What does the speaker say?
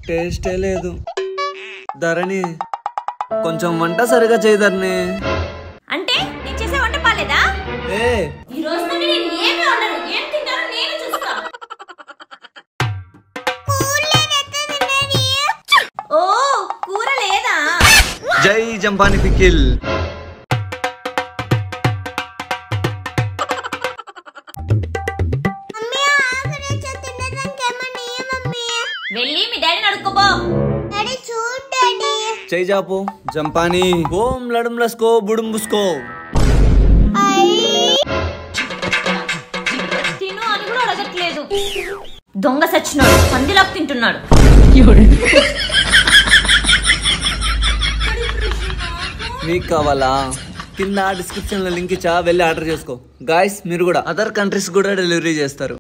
టేస్టే లేదు ధరణి కొంచెం వంట సరిగా చేయదర్ని అంటే నేను చేసే వంట పాలేదా ఏ ఈ రోజు నుండి నేను ఏమి వండను ఏం తింటానో నేను చూస్తా ఓ కూర లేదా జై జంపాని పికిల్ వెళ్ళి మీ డాడీని అడుక్కోబో జై జాపు జంపాని ఓం లడుం లస్కో బుడుం బుస్కో తిను అని కూడా అడగట్లేదు దొంగ సచ్చినాడు పందిలాకు తింటున్నాడు మీకు కావాలా కింద డిస్క్రిప్షన్ లో లింక్ ఇచ్చా వెళ్ళి ఆర్డర్ చేసుకో గాయస్ మీరు కూడా అదర్ కంట్రీస్ కూడా డెలివరీ చేస్తారు